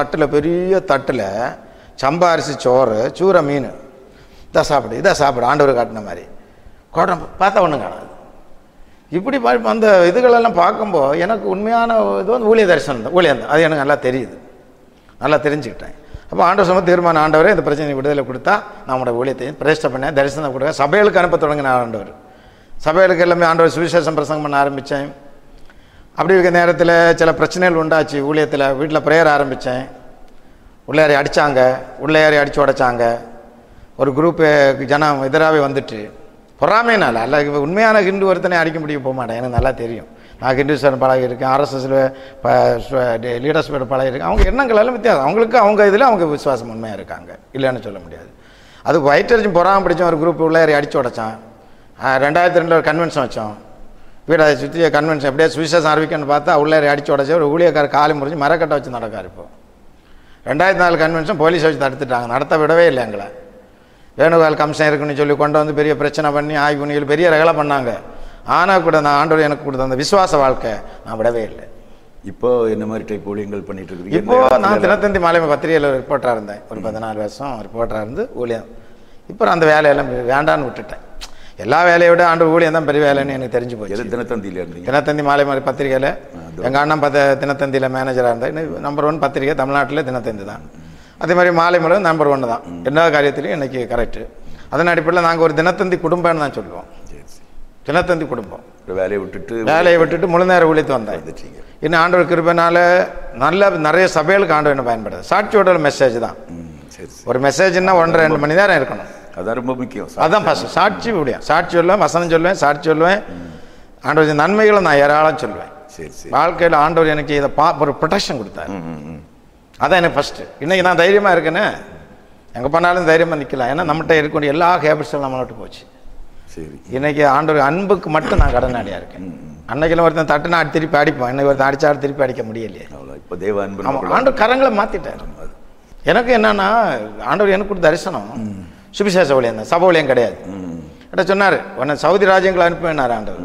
தட்டில் பெரிய தட்டில் சம்பா அரிசி சோறு சூற மீன் இதை சாப்பிடு இதை சாப்பிடு ஆண்டவர் காட்டின மாதிரி குடம் பார்த்தா ஒன்றும் காணாது இப்படி பா- அந்த இதுகளெல்லாம் பார்க்கும்போது எனக்கு உண்மையான இது வந்து ஊழிய தரிசனம் தான் ஊழியம் தான் அது எனக்கு நல்லா தெரியுது நல்லா தெரிஞ்சுக்கிட்டேன் அப்போ ஆண்டவர் சொன்ன தீர்மானம் ஆண்டவரே இந்த பிரச்சனை விடுதலை கொடுத்தா நம்மளோட ஊழியத்தையும் பிரதிஷ்டை பண்ண தரிசனம் கொடுக்க சபைகளுக்கு அனுப்ப தொடங்கின ஆண்டவர் சபைகளுக்கு எல்லாமே ஆண்டவர் சுவிசேஷம் பிரசங்கம் பண்ண ஆரம்பித்தேன் அப்படி இருக்க நேரத்தில் சில பிரச்சனைகள் உண்டாச்சு ஊழியத்தில் வீட்டில் ப்ரேயர் ஆரம்பித்தேன் உள்ளேறி அடித்தாங்க உள்ளேறி அடித்து உடைச்சாங்க ஒரு குரூப்பு ஜனம் எதிராகவே வந்துட்டு பொறாமைனால அல்ல இவ உண்மையான ஹிந்து ஒருத்தனை அடிக்க முடியும் போக மாட்டேன் எனக்கு நல்லா தெரியும் நான் ஹிந்துஸ்தான் பழகி இருக்கேன் ஆர்எஸ்எஸ்ல லீடர்ஷிப்போட பழகி இருக்கேன் அவங்க எண்ணங்கள் எல்லாம் வித்தியாசம் அவங்களுக்கு அவங்க இதில் அவங்க விசுவாசம் உண்மையாக இருக்காங்க இல்லைன்னு சொல்ல முடியாது அது வயிற்றறிஞ்சும் பொறாம பிடிச்ச ஒரு குரூப் உள்ளேறி அடிச்சு உடைச்சான் ஆஹ் ரெண்டாயிரத்தி ரெண்டில் ஒரு கன்வென்ஷன் வச்சோம் வீடு அதை சுற்றி கன்வென்ஷன் எப்படியே சுவிசேஷம் அறிவிக்கன்னு பார்த்தா உள்ளேறி அடிச்சு உடச்சி ஒரு ஊழியக்கார காலி முறிஞ்சு மரக்கட்டை வச்சு நடக்கார் இப்போ ரெண்டாயிரத்தி நாலு கன்வென்ஷன் போலீஸ் வச்சு தடுத்துட்டாங்க நடத்த விடவே இல்லை எங்களை வேணுகால் கம்சன் இருக்குன்னு சொல்லி கொண்டு வந்து பெரிய பிரச்சனை பண்ணி ஆய்வு பண்ணி பெரிய ரகலை பண்ணாங்க ஆனால் கூட நான் ஆண்டவர் எனக்கு கொடுத்த அந்த விசுவாச வாழ்க்கை நான் விடவே இல்லை இப்போ என்ன மாதிரி டைப் ஊழியங்கள் பண்ணிட்டு இருக்கீங்க இப்போ நான் தினத்தந்தி மாலை பத்திரிகையில் ரிப்போர்ட்டராக இருந்தேன் ஒரு பதினாலு வருஷம் ரிப்போர்ட்டராக இருந்து ஊழியம் இப்போ அந்த வேலையெல்லாம் வேண்டான்னு விட்டுட்டேன் எல்லா வேலையை விட ஆண்டு ஊழியம் தான் பெரிய வேலைன்னு எனக்கு தெரிஞ்சு போச்சு எது தினத்தந்தியில இருந்தீங்க தினத்தந்தி மாலை மாதிரி பத்திரிகையில் எங்கள் அண்ணன் பத்த தினத்தந்தியில் மேனேஜராக இருந்தேன் நம்பர் ஒன் பத்திரிகை தமிழ்நாட்டில் தினத்தந்தி தான் அதே மாதிரி மாலை மலர் நம்பர் ஒன்று தான் எல்லா காரியத்திலையும் இன்னைக்கு கரெக்டு அதன் அடிப்படையில் நாங்கள் ஒரு தினத்தந்தி குடும்பம்னு தான் சொல்லுவோம் சரி சரி தினத்தந்தி குடும்பம் ஒரு வேலையை விட்டுட்டு வேலையை விட்டுட்டு முழு நேர ஊழியத்து வந்தேன் வந்துட்டீங்க இன்னும் ஆண்டவர் கிருபைனால நல்ல நிறைய சபைகளுக்கு ஆண்டவர் என்ன பயன்படுது சாட்சியோட ஒரு மெசேஜ் தான் ம் சரி சரி ஒரு மெசேஜ்னா ஒன்றரை ரெண்டு மணி நேரம் இருக்கணும் அதான் ரொம்ப முக்கியம் அதான் ஃபஸ்ட் சாட்சி முடியும் சாட்சி சொல்லுவேன் வசனம் சொல்லுவேன் சாட்சி சொல்லுவேன் ஆண்டவர் செஞ்ச நன்மைகளை நான் ஏராளம் சொல்லுவேன் சரி சரி வாழ்க்கையில் ஆண்டவர் எனக்கு இதை பா ஒரு ப்ரொடெக்ஷன் கொடுத்தாரு ம், ம், ம். அதான் எனக்கு ஃபஸ்ட்டு இன்னைக்கு நான் தைரியமாக இருக்கேனே எங்கே பண்ணாலும் தைரியமாக நிற்கலாம் ஏன்னா நம்மகிட்ட இருக்கக்கூடிய எல்லா ஹேபிட்ஸும் நம்மளை விட்டு போச்சு சரி இன்னைக்கு ஆண்டவர் அன்புக்கு மட்டும் நான் கடனாளியாக இருக்கேன் அன்னைக்கெல்லாம் ஒருத்தன் தட்டுனா அடி திருப்பி அடிப்போம் இன்னைக்கு ஒருத்தன் அடிச்சாலும் திருப்பி அடிக்க முடியலையே அவ்வளோ இப்போ தேவ அன்பு ஆமாம் நமக்குள்ள ஆண்டவர் கரங்களை மாற்றிட்டார் எனக்கு என்னன்னா ஆண்டவர் எனக்கு கொடுத்த தரிசனம் சுபிசேஷ ஊழியம் தான் சபை ஊழியம் கிடையாது ம் என்கிட்ட சொன்னார் உன்னை சவுதி ராஜ்யங்களை அனுப்பினார் ஆண்டவர்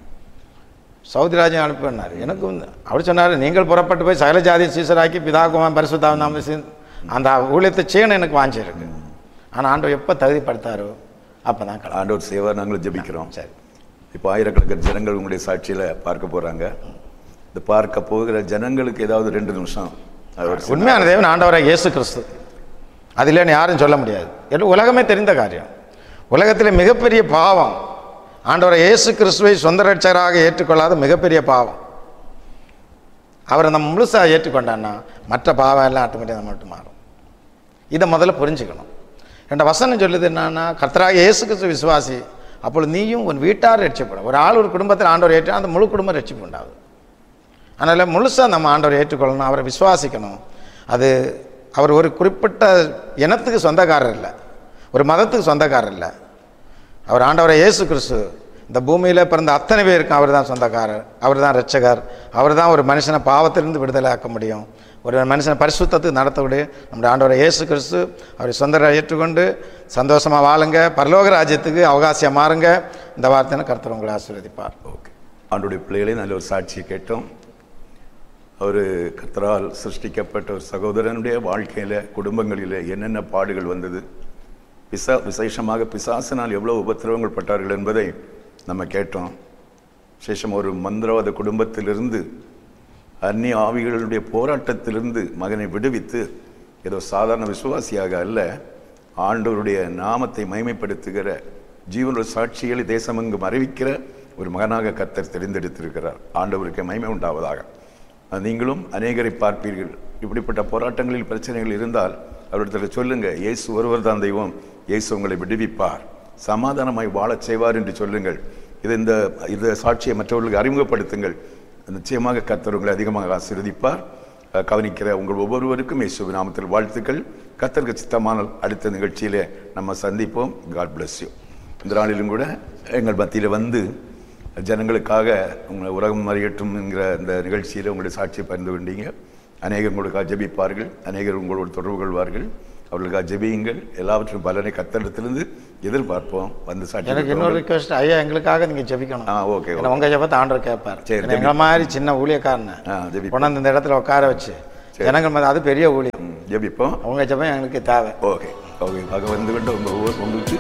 சவுதி ராஜ்யம் அனுப்பினார் எனக்கு வந்து அவர் சொன்னார் நீங்கள் புறப்பட்டு போய் சகல ஜாதி சீசராக்கி பிதாகுமான் பரிசுத்தாவும் நாம சீ- அந்த ஊழியத்தை செய்யணும் எனக்கு வாஞ்சிருக்கு ஆனால் ஆண்டவர் எப்போ தகுதிப்படுத்தாரோ அப்போ தான் கலா ஆண்டவர் சேவா நாங்களும் ஜெபிக்கிறோம் சரி இப்போ ஆயிரக்கணக்கான ஜனங்கள் உங்களுடைய சாட்சியில பார்க்க போறாங்க இந்த பார்க்க போகிற ஜனங்களுக்கு ஏதாவது ரெண்டு நிமிஷம் அவர் உண்மையான தேவன் ஆண்டவராக இயேசு கிறிஸ்து அது இல்லைன்னு யாரும் சொல்ல முடியாது எல்லாம் உலகமே தெரிந்த காரியம் உலகத்தில் மிகப்பெரிய பாவம் ஆண்டவரை இயேசு கிறிஸ்துவை சொந்த ரட்சகராக ஏற்றுக்கொள்ளாத மிகப்பெரிய பாவம் அவரை நம்ம முழுசாக ஏற்றுக்கொண்டான்னா மற்ற பாவம் எல்லாம் ஆட்டோமேட்டிக் நம்ம விட்டு மாறும் இதை முதல்ல புரிஞ்சுக்கணும் ரெண்டு வசனம் சொல்லுது என்னன்னா கர்த்தராக இயேசு கிறிஸ்து விசுவாசி அப்பொழுது நீயும் உன் வீட்டார் ரட்சிப்படும் ஒரு ஆள் ஒரு குடும்பத்தில் ஆண்டவர் ஏற்று அந்த முழு குடும்பம் ரட்சிப்பு உண்டாகுது அதனால் முழுசாக நம்ம ஆண்டவரை ஏற்றுக்கொள்ளணும் அவரை விசுவாசிக்கணும் அது அவர் ஒரு குறிப்பிட்ட இனத்துக்கு சொந்தக்காரர் இல்லை ஒரு மதத்துக்கு சொந்தக்காரர் இல்லை அவர் ஆண்டவரை இயேசு கிறிஸ்து இந்த பூமியில் பிறந்த அத்தனை பேருக்கும் அவர் தான் சொந்தக்காரர் அவர் தான் ரட்சகர் அவர் தான் ஒரு மனுஷனை பாவத்திலிருந்து விடுதலை ஆக்க முடியும் ஒரு மனுஷனை பரிசுத்தத்துக்கு நடத்தக்கூடிய நம்முடைய ஆண்டவரை இயேசு கிறிஸ்து அவரை சொந்த ஏற்றுக்கொண்டு சந்தோஷமாக வாழுங்க பரலோக ராஜ்யத்துக்கு அவகாசியம் மாறுங்க இந்த வார்த்தைன்னு கர்த்தர் உங்களை ஆசீர்வதிப்பார் ஓகே ஆண்டுடைய பிள்ளைகளே நல்ல ஒரு சாட்சியை கேட்டோம் அவர் கர்த்தரால் சிருஷ்டிக்கப்பட்ட ஒரு சகோதரனுடைய வாழ்க்கையில குடும்பங்களில் என்னென்ன பாடுகள் வந்தது பிசா விசேஷமாக பிசாசினால் எவ்வளவு உபத்திரவங்கள் பட்டார்கள் என்பதை நம்ம கேட்டோம் விசேஷம் ஒரு மந்திரவாத குடும்பத்திலிருந்து அந்நிய ஆவிகளுடைய போராட்டத்திலிருந்து மகனை விடுவித்து ஏதோ சாதாரண விசுவாசியாக அல்ல ஆண்டவருடைய நாமத்தை மைமைப்படுத்துகிற ஜீவனுடைய சாட்சிகளை தேசமெங்கும் அறிவிக்கிற ஒரு மகனாக கர்த்தர் தெரிந்தெடுத்திருக்கிறார் ஆண்டவருக்கு மகிமை உண்டாவதாக அது நீங்களும் அநேகரை பார்ப்பீர்கள் இப்படிப்பட்ட போராட்டங்களில் பிரச்சனைகள் இருந்தால் அவரிடத்தில் சொல்லுங்க இயேசு ஒருவர் தான் தெய்வம் இயேசு உங்களை விடுவிப்பார் சமாதானமாய் வாழச் செய்வார் என்று சொல்லுங்கள் இது இந்த இந்த சாட்சியை மற்றவர்களுக்கு அறிமுகப்படுத்துங்கள் நிச்சயமாக கர்த்தர் உங்களை அதிகமாக ஆசீர்வதிப்பார் அஹ், கவனிக்கிற உங்கள் ஒவ்வொருவருக்கும் இயேசு நாமத்தில் வாழ்த்துக்கள் கர்த்தருக்கு சித்தமான அடுத்த நிகழ்ச்சியிலே நம்ம சந்திப்போம் காட் bless யூ இந்த நாளிலும் கூட எங்கள் மத்தியில் வந்து ஜனங்களுக்காக உங்களை உலகம் அறியட்டும் என்கிற இந்த நிகழ்ச்சியில் உங்களுடைய சாட்சியை பகிர்ந்து கொண்டீங்க அநேகர் உங்களுக்காக ஜெபிப்பார்கள் அநேகர் உங்களோடு தொடர்பு கொள்வார்கள் அவர்களுக்காக ஜெபியுங்கள் எல்லாவற்றும் பலனை கத்தடத்திலிருந்து எதிர்பார்ப்போம் வந்து சாட்சி எனக்கு இன்னொரு ரிக்வெஸ்ட் ஐயா எங்களுக்காக நீங்க ஜெபிக்கணும் ஆ ஓகே ஏன்னா உங்க ஜெபத்தை ஆண்டவர் கேட்பார் சரி, ஏன்னா எங்களை மாதிரி சின்ன ஊழியக்காரனை ஆ ஜெபி கொண்டாந்து இந்த இடத்துல உட்கார வச்சு ஜனங்கள் மத்திய அது பெரிய ஊழியம் ம், ஜெபிப்போம் அவங்க ஜெபம் எங்களுக்கு தேவை ஓகே ஓகே ஆக வந்து விட்டு உங்க ஊர் உங்களுக்கு